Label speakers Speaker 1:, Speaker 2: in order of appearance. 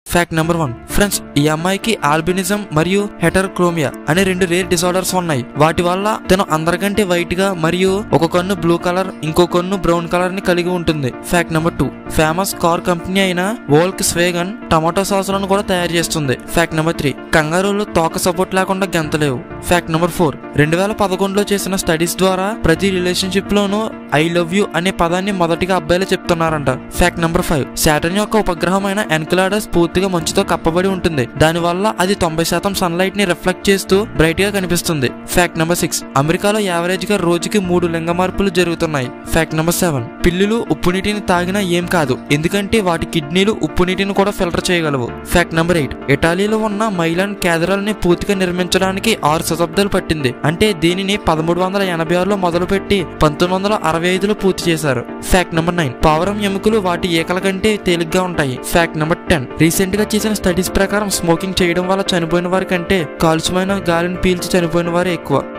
Speaker 1: fact number one friends ఈ అమ్మాయికి albinism మరియు హెటర్క్రోమియా అనే రెండు రేర్ డిసార్డర్స్ ఉన్నాయి వాటి వల్ల తను అందరికంటే వైట్ గా మరియు ఒక కన్ను బ్లూ కలర్ ఇంకో కన్ను బ్రౌన్ కలర్ ని కలిగి ఉంటుంది fact number two famous car company అయిన వోల్క్ స్వేగన్ టమాటో సాసులను కూడా తయారు చేస్తుంది ఫ్యాక్ట్ నెంబర్ త్రీ కంగారులు తోక సపోర్ట్ లేకుండా గెంతలేవు ఫ్యాక్ట్ నెంబర్ ఫోర్ రెండు వేల పదకొండులో చేసిన స్టడీస్ ద్వారా ప్రతి రిలేషన్షిప్ లోనూ ఐ లవ్ యూ అనే పదాన్ని మొదటిగా అబ్బాయిలు చెప్తున్నారంట ఫ్యాక్ట్ నెంబర్ ఫైవ్ శాటర్న్ యొక్క ఉపగ్రహమైన ఎన్కులాడస్ పూర్తిగా మంచుతో కప్పబడి ఉంటుంది దానివల్ల అది తొంభై శాతం సన్లైట్ ని రిఫ్లెక్ట్ చేస్తూ బ్రైట్ గా కనిపిస్తుంది ఫ్యాక్ట్ నెంబర్ సిక్స్ అమెరికాలో యావరేజ్ గా రోజుకి మూడు లింగ మార్పులు జరుగుతున్నాయి ఫ్యాక్ట్ నెంబర్ సెవెన్ పిల్లులు ఉప్పు నీటిని తాగినా ఏం కాదు ఎందుకంటే వాటి కిడ్నీలు ఉప్పు నీటిని కూడా ఫిల్టర్ చేయగలవు ఫ్యాక్ట్ నెంబర్ ఎయిట్ ఇటాలీలో ఉన్న మైలాన్ క్యాథడ్రల్ ని పూర్తిగా నిర్మించడానికి ఆరు శతాబ్దాలు పట్టింది అంటే దీనిని పదమూడు వందల ఎనభై ఆరులో మొదలుపెట్టి పంతొమ్మిది వందల అరవై ఐదులో పూర్తి చేశారు ఫ్యాక్ట్ నెంబర్ నైన్ పావురం ఎముకలు వాటి ఈకల కంటే తేలిగ్గా ఉంటాయి ఫ్యాక్ట్ నెంబర్ టెన్ రీసెంట్ గా చేసిన స్టడీస్ ప్రకారం స్మోకింగ్ చేయడం వల్ల చనిపోయిన వారి కంటే కాలుష్యమైన గాలిని పీల్చి చనిపోయిన వారే ఎక్కువ